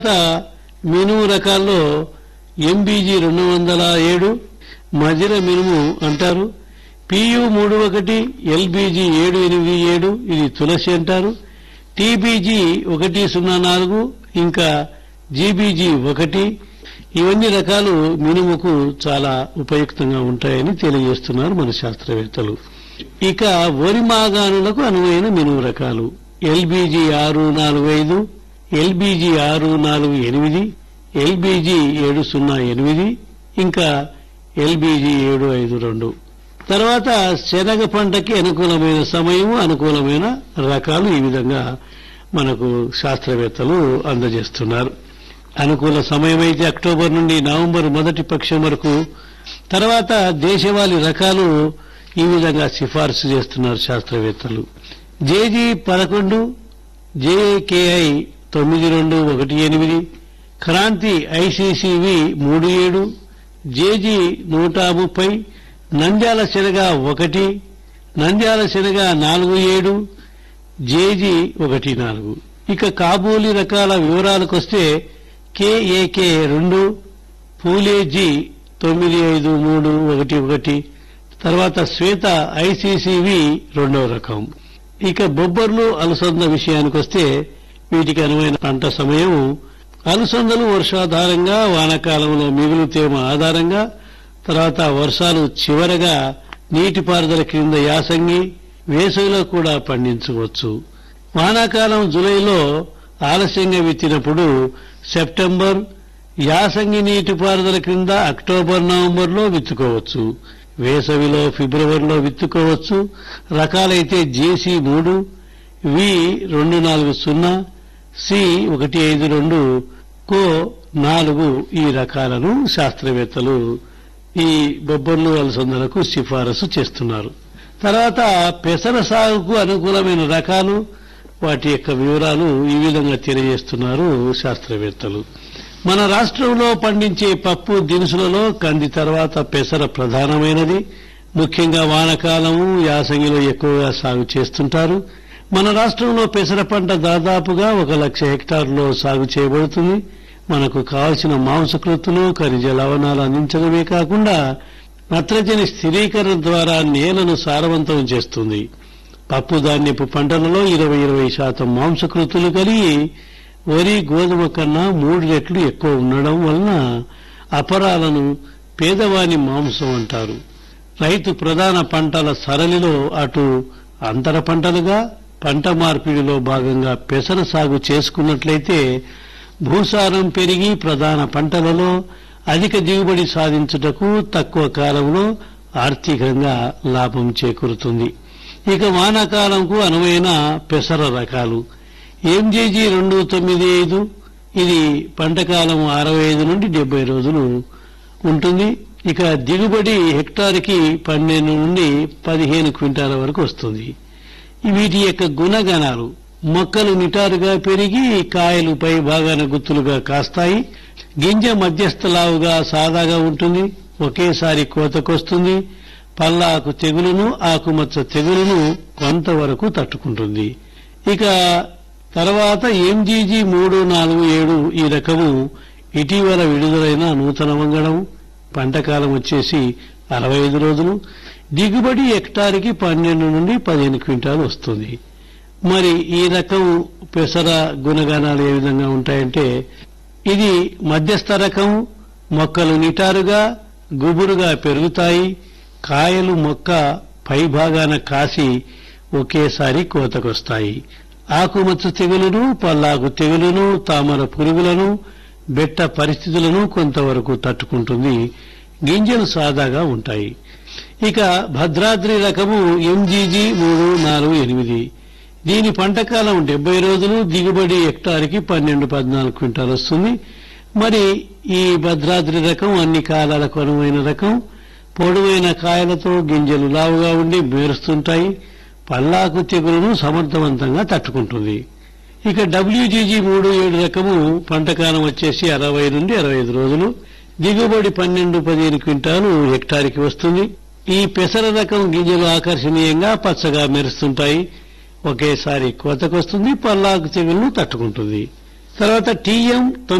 మినుము రకాల్లో ఎంబీజీ రెండు వందల ఏడు మధిర మినుము అంటారు పియు మూడు ఒకటి ఎల్బీజీ ఏడు ఎనిమిది ఏడు ఇది తులసి అంటారు టీబీజీ ఒకటి సున్నా నాలుగు ఇంకా జీబీజీ ఒకటి ఇవన్నీ రకాలు మినుముకు చాలా ఉపయుక్తంగా ఉంటాయని తెలియజేస్తున్నారు మన శాస్త్రవేత్తలు ఇక వరి మాగాణులకు అనువైన మినుము రకాలు ఎల్బీజీ ఆరు నాలుగు ఐదు ఎల్బీజీ ఆరు నాలుగు ఎనిమిది ఎల్బీజీ ఏడు సున్నా ఎనిమిది ఇంకా ఎల్బీజీ ఏడు ఐదు రెండు తర్వాత శనగ పంటకి అనుకూలమైన సమయము అనుకూలమైన రకాలు ఈ విధంగా మనకు శాస్త్రవేత్తలు అందజేస్తున్నారు అనుకూల సమయం అయితే అక్టోబర్ నుండి నవంబర్ మొదటి పక్షం వరకు తర్వాత దేశవాళీ రకాలు ఈ విధంగా సిఫార్సు చేస్తున్నారు శాస్త్రవేత్తలు జేజీ పదకొండు జేకేఐ తొమ్మిది రెండు ఒకటి ఎనిమిది క్రాంతి ఐసీసీవి మూడు ఏడు జేజీ నూట ముప్పై నంద్యాల శనగ ఒకటి నంద్యాల శనగ నాలుగు ఏడు జేజీ ఒకటి నాలుగు ఇక కాబూలి రకాల వివరాలకొస్తే కేఏకే రెండు పూలేజీ తొమ్మిది ఐదు మూడు ఒకటి ఒకటి తర్వాత శ్వేత ఐసీసీవి రెండవ రకం ఇక బొబ్బర్లు అలసంద విషయానికొస్తే వీటికి అనువైన పంట సమయం అలసందలు వర్షాధారంగా వానాకాలంలో మిగులు తేమ ఆధారంగా తర్వాత వర్షాలు చివరగా నీటిపారుదల క్రింద యాసంగి వేసవిలో కూడా పండించవచ్చు వానాకాలం జులైలో ఆలస్యంగా విత్తినప్పుడు సెప్టెంబర్ యాసంగి నీటిపారుదల క్రింద అక్టోబర్ నవంబర్లో విత్తుకోవచ్చు వేసవిలో ఫిబ్రవరిలో విత్తుకోవచ్చు రకాలైతే జేసీ మూడు వి రెండు నాలుగు సున్నా సి ఒకటి ఐదు రెండు కో నాలుగు ఈ రకాలను శాస్త్రవేత్తలు ఈ బొబ్బర్లు అలసందలకు సిఫారసు చేస్తున్నారు తర్వాత పెసర సాగుకు అనుకూలమైన రకాలు వాటి యొక్క వివరాలు ఈ విధంగా తెలియజేస్తున్నారు శాస్త్రవేత్తలు మన రాష్ట్రంలో పండించే పప్పు దినుసులలో కంది తర్వాత పెసర ప్రధానమైనది ముఖ్యంగా వానకాలము యాసంగిలో ఎక్కువగా సాగు చేస్తుంటారు మన రాష్ట్రంలో పెసర పంట దాదాపుగా ఒక లక్ష హెక్టార్లో సాగు చేయబడుతుంది మనకు కావలసిన మాంసకృతులు ఖనిజ లవణాలు అందించడమే కాకుండా నత్రజని స్థిరీకరణ ద్వారా నేలను సారవంతం చేస్తుంది పప్పు ధాన్యపు పంటలలో ఇరవై ఇరవై శాతం మాంసకృతులు కలిగి వరి గోధుమ కన్నా మూడు రెట్లు ఎక్కువ ఉండడం వలన అపరాలను పేదవాని మాంసం అంటారు రైతు ప్రధాన పంటల సరళిలో అటు అంతర పంటలుగా పంట మార్పిడిలో భాగంగా పెసర సాగు చేసుకున్నట్లయితే భూసారం పెరిగి ప్రధాన పంటలలో అధిక దిగుబడి సాధించుటకు తక్కువ కాలంలో ఆర్థికంగా లాభం చేకూరుతుంది ఇక వానాకాలంకు అనువైన పెసర రకాలు ఎంజేజీ రెండు తొమ్మిది ఐదు ఇది పంటకాలం అరవై ఐదు నుండి డెబ్బై రోజులు ఉంటుంది ఇక దిగుబడి హెక్టార్కి పన్నెండు నుండి పదిహేను క్వింటాల వరకు వస్తుంది వీటి యొక్క గుణగణాలు మొక్కలు నిటారుగా పెరిగి కాయలు పై భాగాన గుత్తులుగా కాస్తాయి గింజ మధ్యస్థ లావుగా సాదాగా ఉంటుంది ఒకేసారి కోతకొస్తుంది పల్లాకు తెగులును ఆకుమచ్చ తెగులును కొంతవరకు తట్టుకుంటుంది ఇక తర్వాత ఎంజీజీ మూడు నాలుగు ఏడు ఈ రకము ఇటీవల విడుదలైన నూతన వంగడం పంటకాలం వచ్చేసి అరవై ఐదు రోజులు దిగుబడి హెక్టార్కి పన్నెండు నుండి పదిహేను క్వింటాలు వస్తుంది మరి ఈ రకం పెసర గుణగణాలు ఏ విధంగా ఉంటాయంటే ఇది మధ్యస్థ రకం మొక్కలు నిటారుగా గుబురుగా పెరుగుతాయి కాయలు మొక్క పైభాగాన కాసి ఒకేసారి కోతకొస్తాయి ఆకుమచ్చ తెగులును పల్లాకు తెగులును తామర పురుగులను బెట్ట పరిస్థితులను కొంతవరకు తట్టుకుంటుంది గింజలు సాదాగా ఉంటాయి ఇక భద్రాద్రి రకము ఎంజీజీ మూడు నాలుగు ఎనిమిది దీని పంటకాలం డెబ్బై రోజులు దిగుబడి హెక్టార్కి పన్నెండు పద్నాలుగు క్వింటాలు వస్తుంది మరి ఈ భద్రాద్రి రకం అన్ని కాలాలకు అనువైన రకం పొడవైన కాయలతో గింజలు లావుగా ఉండి మేరుస్తుంటాయి పల్లాకు తెగులను సమర్థవంతంగా తట్టుకుంటుంది ఇక డబ్ల్యూజీజీ మూడు ఏడు రకము పంటకాలం వచ్చేసి అరవై నుండి అరవై ఐదు రోజులు దిగుబడి పన్నెండు పదిహేను క్వింటాలు హెక్టార్కి వస్తుంది ఈ పెసర రకం గింజలు ఆకర్షణీయంగా పచ్చగా మెరుస్తుంటాయి ఒకేసారి కోతకొస్తుంది పల్లాకు తెగులను తట్టుకుంటుంది తర్వాత టీఎం